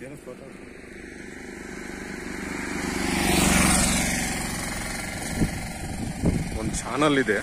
ಅದೇನೋ ಫೋಟೋ ಒಂದು ಚಾನಲ್ ಇದೆ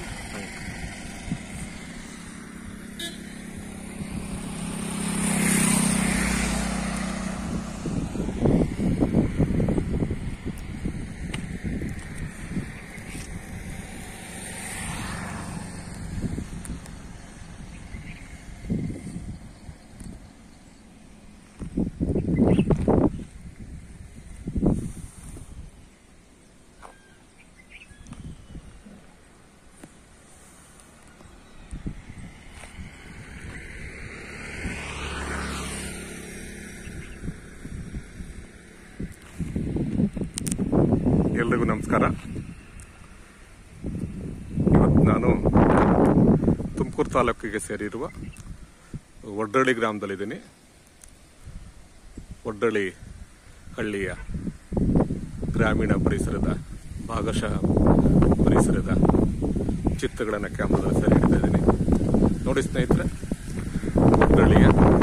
ಎಲ್ರಿಗೂ ನಮಸ್ಕಾರ ಇವತ್ತು ನಾನು ತುಮಕೂರು ತಾಲೂಕಿಗೆ ಸೇರಿರುವ ಒಡ್ಡಳ್ಳಿ ಗ್ರಾಮದಲ್ಲಿದ್ದೀನಿ ಒಡ್ಡಳ್ಳಿ ಹಳ್ಳಿಯ ಗ್ರಾಮೀಣ ಪರಿಸರದ ಭಾಗಶಃ ಪರಿಸರದ ಚಿತ್ರಗಳನ್ನು ಕ್ಯಾಮ್ರಾದಲ್ಲಿ ಸೆರೆ ಹಿಡಿತಾ ಇದ್ದೀನಿ ನೋಡಿ ಸ್ನೇಹಿತರೆ ಒಡ್ಡಳ್ಳಿಯ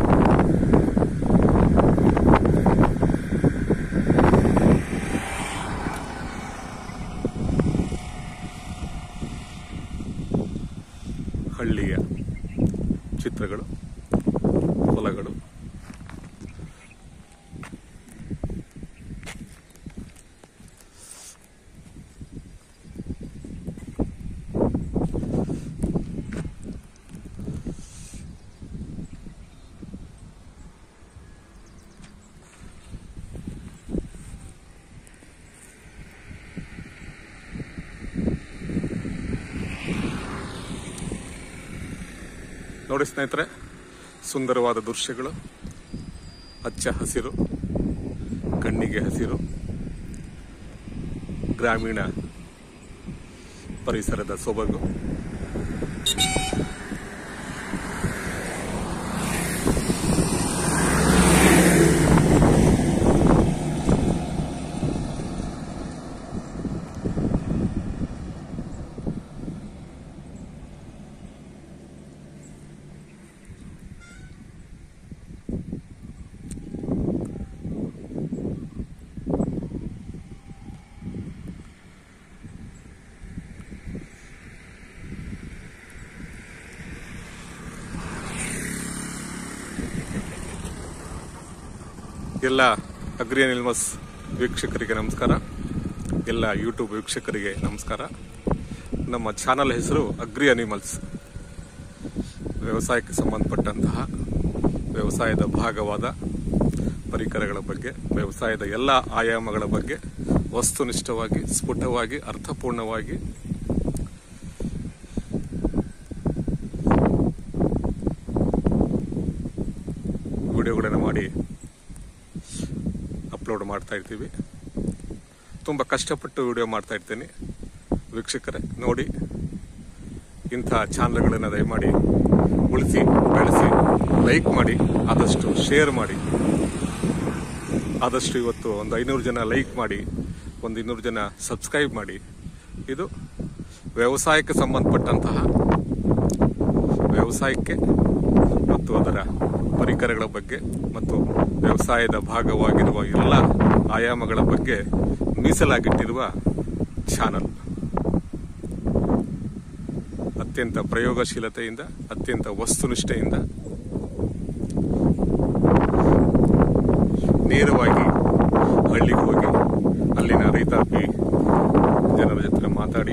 ಹಳ್ಳಿಯ ಚಿತ್ರಗಳು ಹೊಲಗಳು ನೋಡಿ ಸ್ನೇಹಿತರೆ ಸುಂದರವಾದ ದೃಶ್ಯಗಳು ಹಚ್ಚ ಹಸಿರು ಕಣ್ಣಿಗೆ ಹಸಿರು ಗ್ರಾಮೀಣ ಪರಿಸರದ ಸೊಬಗು ಎಲ್ಲ ಅಗ್ರಿ ಅನಿಮಲ್ಸ್ ವೀಕ್ಷಕರಿಗೆ ನಮಸ್ಕಾರ ಎಲ್ಲ ಯೂಟ್ಯೂಬ್ ವೀಕ್ಷಕರಿಗೆ ನಮಸ್ಕಾರ ನಮ್ಮ ಚಾನಲ್ ಹೆಸರು ಅಗ್ರಿ ಅನಿಮಲ್ಸ್ ವ್ಯವಸಾಯಕ್ಕೆ ಸಂಬಂಧಪಟ್ಟಂತಹ ವ್ಯವಸಾಯದ ಭಾಗವಾದ ಪರಿಕರಗಳ ಬಗ್ಗೆ ವ್ಯವಸಾಯದ ಎಲ್ಲ ಆಯಾಮಗಳ ಬಗ್ಗೆ ವಸ್ತುನಿಷ್ಠವಾಗಿ ಸ್ಫುಟವಾಗಿ ಅರ್ಥಪೂರ್ಣವಾಗಿ ವಿಡಿಯೋಗಳನ್ನು ಮಾಡಿ ಅಪ್ಲೋಡ್ ಮಾಡ್ತಾ ಇರ್ತೀವಿ ತುಂಬ ಕಷ್ಟಪಟ್ಟು ವಿಡಿಯೋ ಮಾಡ್ತಾ ಇರ್ತೀನಿ ವೀಕ್ಷಕರೇ ನೋಡಿ ಇಂಥ ಚಾನಲ್ಗಳನ್ನು ದಯಮಾಡಿ ಉಳಿಸಿ ಬೆಳೆಸಿ ಲೈಕ್ ಮಾಡಿ ಆದಷ್ಟು ಶೇರ್ ಮಾಡಿ ಆದಷ್ಟು ಇವತ್ತು ಒಂದು ಐನೂರು ಜನ ಲೈಕ್ ಮಾಡಿ ಒಂದು ಇನ್ನೂರು ಜನ ಸಬ್ಸ್ಕ್ರೈಬ್ ಮಾಡಿ ಇದು ವ್ಯವಸಾಯಕ್ಕೆ ಸಂಬಂಧಪಟ್ಟಂತಹ ವ್ಯವಸಾಯಕ್ಕೆ ಮತ್ತು ಅದರ ಪರಿಕರಗಳ ಬಗ್ಗೆ ಮತ್ತು ವ್ಯವಸಾಯದ ಭಾಗವಾಗಿರುವ ಎಲ್ಲ ಆಯಾಮಗಳ ಬಗ್ಗೆ ಮೀಸಲಾಗಿಟ್ಟಿರುವ ಚಾನಲ್ ಅತ್ಯಂತ ಪ್ರಯೋಗಶೀಲತೆಯಿಂದ ಅತ್ಯಂತ ವಸ್ತುನಿಷ್ಠೆಯಿಂದ ನೇರವಾಗಿ ಹಳ್ಳಿಗೆ ಹೋಗಿ ಅಲ್ಲಿನ ರೈತಾಪಿ ಜನರ ಜೊತೆ ಮಾತಾಡಿ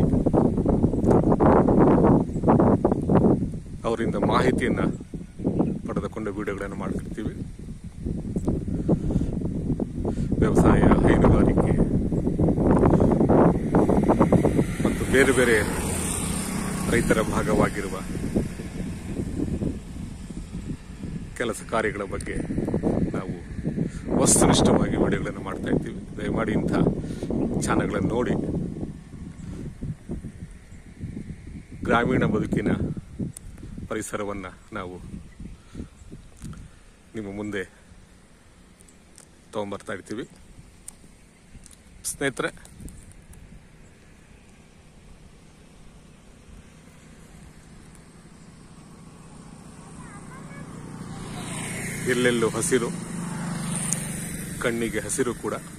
ಅವರಿಂದ ಮಾಹಿತಿಯನ್ನ ಪಡೆದುಕೊಂಡು ವಿಡಿಯೋಗಳನ್ನು ಮಾಡ್ತಿರ್ತೀವಿ ವ್ಯವಸಾಯ ಹೈನುಗಾರಿಕೆ ಮತ್ತು ಬೇರೆ ಬೇರೆ ರೈತರ ಭಾಗವಾಗಿರುವ ಕೆಲಸ ಕಾರ್ಯಗಳ ಬಗ್ಗೆ ನಾವು ವಸ್ತುನಿಷ್ಠವಾಗಿ ವಿಡಿಯೋಗಳನ್ನು ಮಾಡ್ತಾ ಇರ್ತೀವಿ ದಯಮಾಡಿ ಇಂಥ ಚಾನಲ್ಗಳನ್ನು ನೋಡಿ ಗ್ರಾಮೀಣ ಬದುಕಿನ ಪರಿಸರವನ್ನು ನಾವು ನಿಮ್ಮ ಮುಂದೆ ತಗೊಂಬರ್ತಾ ಇರ್ತೀವಿ ಸ್ನೇಹಿತರೆ ಎಲ್ಲೆಲ್ಲೂ ಹಸಿರು ಕಣ್ಣಿಗೆ ಹಸಿರು ಕೂಡ